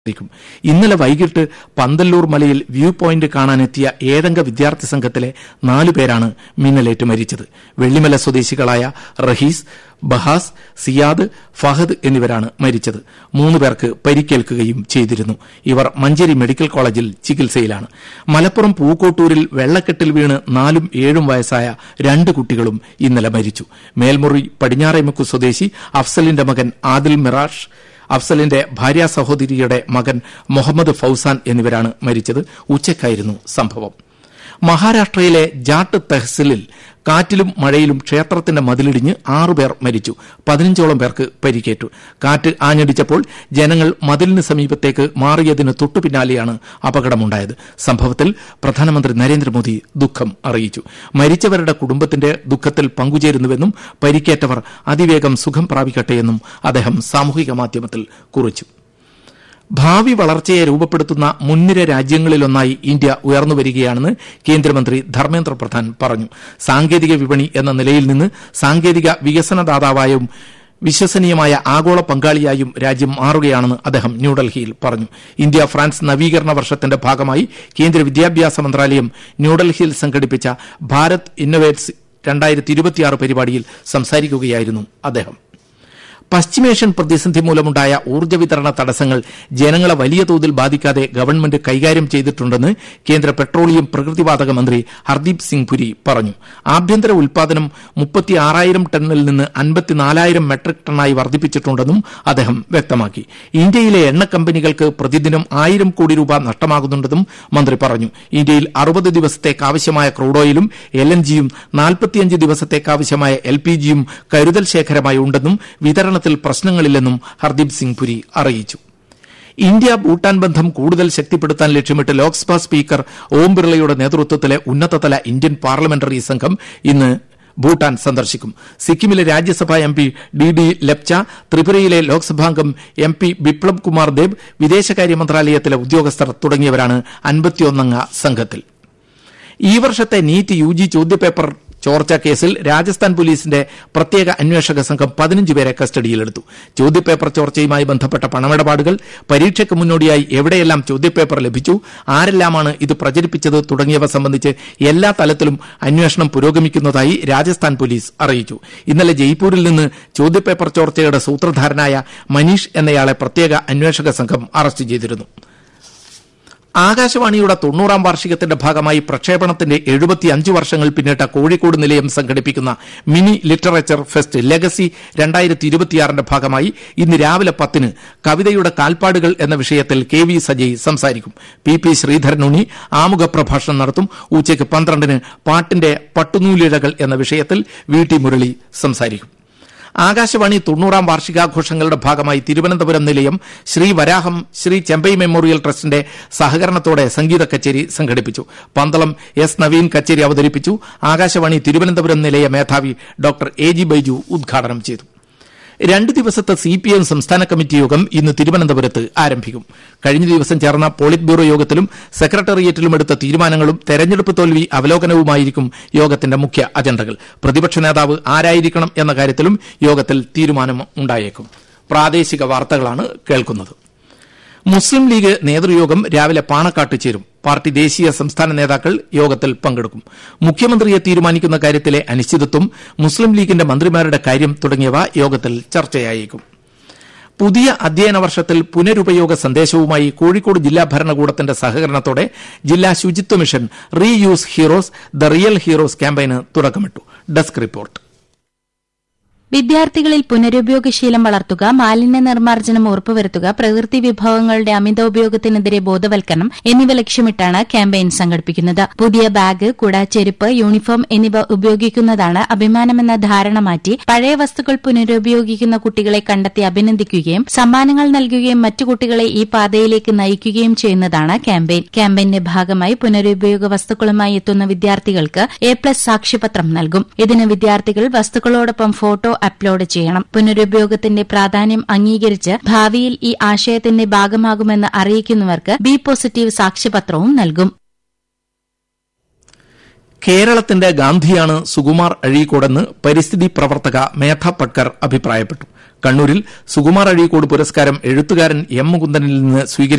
ക്കും ഇന്നലെ വൈകിട്ട് പന്തല്ലൂർ മലയിൽ വ്യൂ പോയിന്റ് കാണാനെത്തിയ ഏഴംഗ വിദ്യാർത്ഥി സംഘത്തിലെ നാലു പേരാണ് മിന്നലേറ്റ് മരിച്ചത് വെള്ളിമല സ്വദേശികളായ റഹീസ് ബഹാസ് സിയാദ് ഫഹദ് എന്നിവരാണ് മരിച്ചത് മൂന്ന് പേർക്ക് പരിക്കേൽക്കുകയും ചെയ്തിരുന്നു ഇവർ മഞ്ചേരി മെഡിക്കൽ കോളേജിൽ ചികിത്സയിലാണ് മലപ്പുറം പൂക്കോട്ടൂരിൽ വെള്ളക്കെട്ടിൽ വീണ് നാലും ഏഴും വയസ്സായ രണ്ട് കുട്ടികളും ഇന്നലെ മരിച്ചു മേൽമുറി പടിഞ്ഞാറേമുക്ക് സ്വദേശി അഫ്സലിന്റെ മകൻ ആദിൽ മിറാഷ് അഫ്സലിന്റെ ഭാര്യാ സഹോദരിയുടെ മകൻ മുഹമ്മദ് ഫൌസാൻ എന്നിവരാണ് മരിച്ചത് ഉച്ചയ്ക്കായിരുന്നു സംഭവം മഹാരാഷ്ട്രയിലെ ജാട്ട് തെഹ്സിലിൽ കാറ്റിലും മഴയിലും ക്ഷേത്രത്തിന്റെ മതിലിടിഞ്ഞ് ആറുപേർ മരിച്ചു പതിനഞ്ചോളം പേർക്ക് പരിക്കേറ്റു കാറ്റ് ആഞ്ഞടിച്ചപ്പോൾ ജനങ്ങൾ മതിലിന് സമീപത്തേക്ക് മാറിയതിന് തൊട്ടുപിന്നാലെയാണ് അപകടമുണ്ടായത് സംഭവത്തിൽ പ്രധാനമന്ത്രി നരേന്ദ്രമോദി ദുഃഖം അറിയിച്ചു മരിച്ചവരുടെ കുടുംബത്തിന്റെ ദുഃഖത്തിൽ പങ്കുചേരുന്നുവെന്നും പരിക്കേറ്റവർ അതിവേഗം സുഖം പ്രാപിക്കട്ടെയെന്നും അദ്ദേഹം സാമൂഹിക മാധ്യമത്തിൽ കുറിച്ചു ഭാവി വളർച്ചയെ രൂപപ്പെടുത്തുന്ന മുൻനിര രാജ്യങ്ങളിലൊന്നായി ഇന്ത്യ ഉയർന്നുവരികയാണെന്ന് കേന്ദ്രമന്ത്രി ധർമ്മേന്ദ്ര പ്രധാൻ പറഞ്ഞു സാങ്കേതിക വിപണി എന്ന നിലയിൽ നിന്ന് സാങ്കേതിക വികസനദാതാവായും വിശ്വസനീയമായ ആഗോള പങ്കാളിയായും രാജ്യം മാറുകയാണെന്ന് അദ്ദേഹം ന്യൂഡൽഹിയിൽ പറഞ്ഞു ഇന്ത്യ ഫ്രാൻസ് നവീകരണ വർഷത്തിന്റെ ഭാഗമായി കേന്ദ്ര വിദ്യാഭ്യാസ മന്ത്രാലയം ന്യൂഡൽഹിയിൽ സംഘടിപ്പിച്ച ഭാരത് ഇന്നൊവേറ്റ്സ് രണ്ടായിരത്തി ഇരുപത്തിയാറ് പരിപാടിയിൽ സംസാരിക്കുകയായിരുന്നു അദ്ദേഹം പശ്ചിമേഷ്യൻ പ്രതിസന്ധി മൂലമുണ്ടായ ഊർജ്ജ വിതരണ തടസ്സങ്ങൾ ജനങ്ങളെ വലിയ തോതിൽ ബാധിക്കാതെ ഗവൺമെന്റ് കൈകാര്യം ചെയ്തിട്ടുണ്ടെന്ന് കേന്ദ്ര പെട്രോളിയം പ്രകൃതിവാതക മന്ത്രി ഹർദീപ് സിംഗ് പുരി പറഞ്ഞു ആഭ്യന്തര ഉൽപാദനം മുപ്പത്തിയാറായിരം ടണ്ണിൽ നിന്ന് അൻപത്തിനാലായിരം മെട്രിക് ടണ്ണായി വർദ്ധിപ്പിച്ചിട്ടുണ്ടെന്നും അദ്ദേഹം വ്യക്തമാക്കി ഇന്ത്യയിലെ എണ്ണ കമ്പനികൾക്ക് പ്രതിദിനം ആയിരം കോടി രൂപ നഷ്ടമാകുന്നുണ്ടെന്നും മന്ത്രി പറഞ്ഞു ഇന്ത്യയിൽ അറുപത് ദിവസത്തേക്ക് ആവശ്യമായ ക്രൂഡ് ഓയിലും എൽ എൻ ജിയും നാൽപ്പത്തിയഞ്ച് ദിവസത്തേക്ക് ആവശ്യമായ എൽ പി ജിയും കരുതൽ ശേഖരമായി ഉണ്ടെന്നും വിതരണ വിതരണത്തിൽ പ്രശ്നങ്ങളില്ലെന്നും ഹർദീപ് സിംഗ് പുരി അറിയിച്ചു ഇന്ത്യ ഭൂട്ടാൻ ബന്ധം കൂടുതൽ ശക്തിപ്പെടുത്താൻ ലക്ഷ്യമിട്ട് ലോക്സഭാ സ്പീക്കർ ഓം ബിർളയുടെ നേതൃത്വത്തിലെ ഉന്നതതല ഇന്ത്യൻ പാർലമെന്ററി സംഘം ഇന്ന് ഭൂട്ടാൻ സന്ദർശിക്കും സിക്കിമിലെ Rajya Sabha M P D D Lepcha ത്രിപുരയിലെ ലോക്സഭാംഗം എം പി ബിപ്ലബ് കുമാർ ദേബ് വിദേശകാര്യ മന്ത്രാലയത്തിലെ ഉദ്യോഗസ്ഥർ തുടങ്ങിയവരാണ് അൻപത്തിയൊന്നംഗ സംഘത്തിൽ ഈ വർഷത്തെ നീറ്റ് യു ജി ചോദ്യപേപ്പർ ചോർച്ച കേസിൽ രാജസ്ഥാൻ പോലീസിന്റെ പ്രത്യേക അന്വേഷക സംഘം പതിനഞ്ച് പേരെ കസ്റ്റഡിയിലെടുത്തു ചോദ്യപേപ്പർ ചോർച്ചയുമായി ബന്ധപ്പെട്ട പണമിടപാടുകൾ പരീക്ഷയ്ക്ക് മുന്നോടിയായി എവിടെയെല്ലാം ചോദ്യപേപ്പർ ലഭിച്ചു ആരെല്ലാമാണ് ഇത് പ്രചരിപ്പിച്ചത് തുടങ്ങിയവ സംബന്ധിച്ച് എല്ലാ തലത്തിലും അന്വേഷണം പുരോഗമിക്കുന്നതായി രാജസ്ഥാൻ പോലീസ് അറിയിച്ചു ഇന്നലെ ജയ്പൂരിൽ നിന്ന് ചോദ്യപേപ്പർ ചോർച്ചയുടെ സൂത്രധാരനായ മനീഷ് എന്നയാളെ പ്രത്യേക അന്വേഷക സംഘം അറസ്റ്റ് ചെയ്തിരുന്നു ആകാശവാണിയുടെ തൊണ്ണൂറാം വാർഷികത്തിന്റെ ഭാഗമായി പ്രക്ഷേപണത്തിന്റെ എഴുപത്തിയഞ്ച് വർഷങ്ങൾ പിന്നിട്ട കോഴിക്കോട് നിലയം സംഘടിപ്പിക്കുന്ന മിനി ലിറ്ററേച്ചർ ഫെസ്റ്റ് ലെഗസി രണ്ടായിരത്തി ഇരുപത്തിയാറിന്റെ ഭാഗമായി ഇന്ന് രാവിലെ പത്തിന് കവിതയുടെ കാൽപ്പാടുകൾ എന്ന വിഷയത്തിൽ കെ വി സജയ് സംസാരിക്കും പി പി ശ്രീധരൻ ഉണ്ണി ആമുഖ പ്രഭാഷണം നടത്തും ഉച്ചയ്ക്ക് പന്ത്രണ്ടിന് പാട്ടിന്റെ പട്ടുനൂലിഴകൾ എന്ന വിഷയത്തിൽ വി ടി മുരളി സംസാരിക്കും ആകാശവാണി തൊണ്ണൂറാം വാർഷികാഘോഷങ്ങളുടെ ഭാഗമായി തിരുവനന്തപുരം നിലയം ശ്രീ വരാഹം ശ്രീ ചെമ്പൈ മെമ്മോറിയൽ ട്രസ്റ്റിന്റെ സഹകരണത്തോടെ സംഗീത കച്ചേരി സംഘടിപ്പിച്ചു പന്തളം എസ് നവീൻ കച്ചേരി അവതരിപ്പിച്ചു ആകാശവാണി തിരുവനന്തപുരം നിലയ മേധാവി ഡോക്ടർ എ ജി ബൈജു ഉദ്ഘാടനം ചെയ്തു രണ്ട് ദിവസത്തെ സി പി എം സംസ്ഥാന കമ്മിറ്റി യോഗം ഇന്ന് തിരുവനന്തപുരത്ത് ആരംഭിക്കും കഴിഞ്ഞ ദിവസം ചേർന്ന പോളിറ്റ് ബ്യൂറോ യോഗത്തിലും സെക്രട്ടേറിയറ്റിലും എടുത്ത തീരുമാനങ്ങളും തെരഞ്ഞെടുപ്പ് തോൽവി അവലോകനവുമായിരിക്കും യോഗത്തിന്റെ മുഖ്യ അജണ്ടകൾ പ്രതിപക്ഷ നേതാവ് ആരായിരിക്കണം എന്ന കാര്യത്തിലും യോഗത്തിൽ തീരുമാനമുണ്ടായേക്കും പ്രാദേശിക വാർത്തകളാണ് കേൾക്കുന്നത് മുസ്ലിം ലീഗ് നേതൃയോഗം രാവിലെ പാണക്കാട്ട് ചേരും പാർട്ടി ദേശീയ സംസ്ഥാന നേതാക്കൾ യോഗത്തിൽ പങ്കെടുക്കും മുഖ്യമന്ത്രിയെ തീരുമാനിക്കുന്ന കാര്യത്തിലെ അനിശ്ചിതത്വം മുസ്ലിം ലീഗിന്റെ മന്ത്രിമാരുടെ കാര്യം തുടങ്ങിയവ യോഗത്തിൽ ചർച്ചയായേക്കും പുതിയ അധ്യയന വർഷത്തിൽ പുനരുപയോഗ സന്ദേശവുമായി കോഴിക്കോട് ജില്ലാ ഭരണകൂടത്തിന്റെ സഹകരണത്തോടെ ജില്ലാ Suchitwa mission re use heroes the real heroes ക്യാമ്പയിന് തുടക്കമിട്ടു ഡെസ്ക് റിപ്പോർട്ട് വിദ്യാർത്ഥികളിൽ പുനരുപയോഗശീലം വളർത്തുക മാലിന്യ നിർമ്മാർജ്ജനം ഉറപ്പുവരുത്തുക പ്രകൃതി വിഭവങ്ങളുടെ അമിതോപയോഗത്തിനെതിരെ ബോധവൽക്കരണം എന്നിവ ലക്ഷ്യമിട്ടാണ് ക്യാമ്പയിൻ സംഘടിപ്പിക്കുന്നത് പുതിയ ബാഗ് കുട ചെരുപ്പ് യൂണിഫോം എന്നിവ ഉപയോഗിക്കുന്നതാണ് അഭിമാനമെന്ന ധാരണ മാറ്റി പഴയ വസ്തുക്കൾ പുനരുപയോഗിക്കുന്ന കുട്ടികളെ കണ്ടെത്തി അഭിനന്ദിക്കുകയും സമ്മാനങ്ങൾ നൽകുകയും മറ്റു കുട്ടികളെ ഈ പാതയിലേക്ക് നയിക്കുകയും ചെയ്യുന്നതാണ് ക്യാമ്പയിൻ ക്യാമ്പയിന്റെ ഭാഗമായി പുനരുപയോഗ വസ്തുക്കളുമായി എത്തുന്ന വിദ്യാർത്ഥികൾക്ക് എ പ്ലസ് സാക്ഷ്യപത്രം നൽകും ഇതിന് വിദ്യാർത്ഥികൾ വസ്തുക്കളോടൊപ്പം ഫോട്ടോ അപ്ലോഡ് ചെയ്യണം പുനരുപയോഗത്തിന്റെ പ്രാധാന്യം അംഗീകരിച്ച് ഭാവിയിൽ ഈ ആശയത്തിന്റെ ഭാഗമാകുമെന്ന് അറിയിക്കുന്നവർക്ക് ബി പോസിറ്റീവ് സാക്ഷ്യപത്രവും നൽകും കേരളത്തിന്റെ ഗാന്ധിയാണ് സുകുമാർ അഴീക്കോടെന്ന് പരിസ്ഥിതി പ്രവർത്തക മേധ പട്കർ അഭിപ്രായപ്പെട്ടു കണ്ണൂരിൽ സുകുമാർ അഴീക്കോട് പുരസ്കാരം എഴുത്തുകാരൻ എം മുകുന്ദനിൽ നിന്ന് സ്വീകരിച്ചു